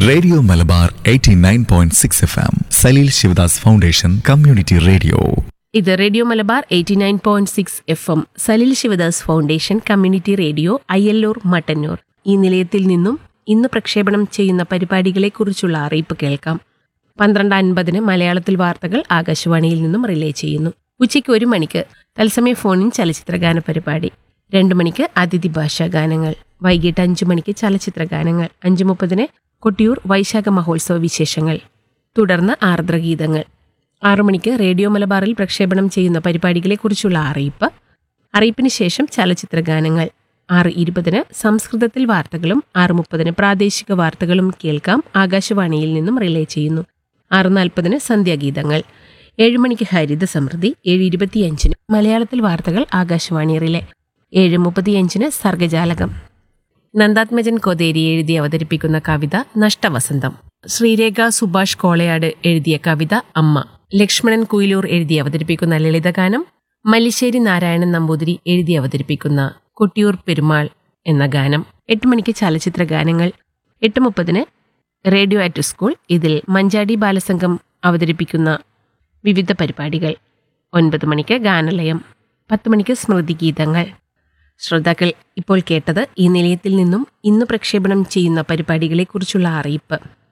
radio Malabar 89.6 F M Saleel Shivadas foundation community radio ഇത് radio Malabar eighty nine point six F M Salil Shivadas foundation community radio Ayyalloor Mattannur ഈ നിലയത്തിൽ നിന്നും ഇന്ന് പ്രക്ഷേപണം ചെയ്യുന്ന പരിപാടികളെക്കുറിച്ചുള്ള അറിയിപ്പ് കേൾക്കാം പന്ത്രണ്ട് അൻപതിന് മലയാളത്തിൽ വാർത്തകൾ ആകാശവാണിയിൽ നിന്നും റിലേ ചെയ്യുന്നു ഉച്ചയ്ക്ക് ഒരു മണിക്ക് തത്സമയ ഫോണിൻ ചലച്ചിത്രഗാന പരിപാടി രണ്ടു മണിക്ക് അതിഥി ഭാഷാ ഗാനങ്ങൾ വൈകിട്ട് അഞ്ചു മണിക്ക് ചലച്ചിത്ര ഗാനങ്ങൾ അഞ്ചു മുപ്പതിന് കൊട്ടിയൂർ വൈശാഖ മഹോത്സവ വിശേഷങ്ങൾ തുടർന്ന് ആർദ്രഗീതങ്ങൾ ആറു മണിക്ക് റേഡിയോ മലബാറിൽ പ്രക്ഷേപണം ചെയ്യുന്ന പരിപാടികളെക്കുറിച്ചുള്ള അറിയിപ്പ് അറിയിപ്പിന് ശേഷം ചലച്ചിത്ര ഗാനങ്ങൾ ആറ് ഇരുപതിന് സംസ്കൃതത്തിൽ വാർത്തകളും ആറ് മുപ്പതിന് പ്രാദേശിക വാർത്തകളും കേൾക്കാം ആകാശവാണിയിൽ നിന്നും റിലേ ചെയ്യുന്നു ആറ് നാൽപ്പതിന് സന്ധ്യാഗീതങ്ങൾ ഏഴ് മണിക്ക് ഹരിത സമൃദ്ധി ഏഴ് ഇരുപത്തിയഞ്ചിന് മലയാളത്തിൽ വാർത്തകൾ ആകാശവാണി റിലേ ഏഴ് മുപ്പത്തിയഞ്ചിന് സർഗജാലകം നന്ദാത്മജൻ കൊതേരി എഴുതി അവതരിപ്പിക്കുന്ന കവിത നഷ്ടവസന്തം ശ്രീരേഖ സുഭാഷ് കോളയാട് എഴുതിയ കവിത അമ്മ ലക്ഷ്മണൻ കുയിലൂർ എഴുതി അവതരിപ്പിക്കുന്ന ലളിതഗാനം മല്ലിശ്ശേരി നാരായണൻ നമ്പൂതിരി എഴുതി അവതരിപ്പിക്കുന്ന കൊട്ടിയൂർ പെരുമാൾ എന്ന ഗാനം എട്ട് മണിക്ക് ചലച്ചിത്ര ഗാനങ്ങൾ എട്ട് മുപ്പതിന് റേഡിയോ അറ്റ് സ്കൂൾ ഇതിൽ മഞ്ചാടി ബാലസംഘം അവതരിപ്പിക്കുന്ന വിവിധ പരിപാടികൾ ഒൻപത് മണിക്ക് ഗാനലയം പത്ത് മണിക്ക് സ്മൃതി ഗീതങ്ങൾ ശ്രോതാക്കൾ ഇപ്പോൾ കേട്ടത് ഈ നിലയത്തിൽ നിന്നും ഇന്ന് പ്രക്ഷേപണം ചെയ്യുന്ന പരിപാടികളെക്കുറിച്ചുള്ള അറിയിപ്പ്